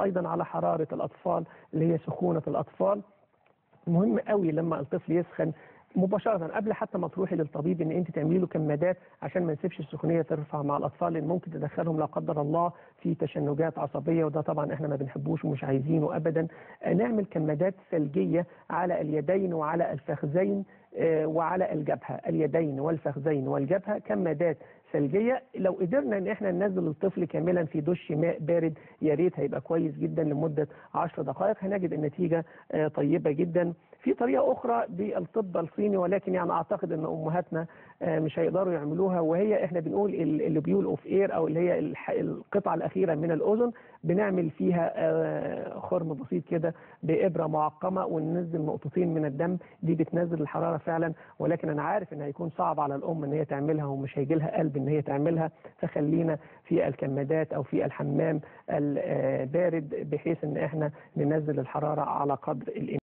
ايضا على حراره الاطفال اللي هي سخونه الاطفال مهم قوي لما الطفل يسخن مباشرة قبل حتى ما تروحي للطبيب ان انت تعملي له كمادات عشان ما نسيبش السخونية ترفع مع الاطفال لان ممكن تدخلهم لا قدر الله في تشنجات عصبية وده طبعا احنا ما بنحبوش ومش عايزينه ابدا نعمل كمادات ثلجية على اليدين وعلى الفخذين وعلى الجبهة اليدين والفخذين والجبهة كمادات ثلجية لو قدرنا ان احنا ننزل الطفل كاملا في دش ماء بارد يا ريت هيبقى كويس جدا لمدة 10 دقائق هنجد النتيجة طيبة جدا في طريقة أخرى بالطب الصيني ولكن يعني أعتقد أن أمهاتنا مش هيقدروا يعملوها وهي إحنا بنقول اللي بيقول أوف إير أو اللي هي القطعة الأخيرة من الأذن بنعمل فيها خرم بسيط كده بإبرة معقمة وننزل نقطتين من الدم دي بتنزل الحرارة فعلا ولكن أنا عارف إن هيكون صعب على الأم إن هي تعملها ومش هيجي لها قلب إن هي تعملها فخلينا في الكمادات أو في الحمام البارد بحيث إن إحنا ننزل الحرارة على قدر الإمكان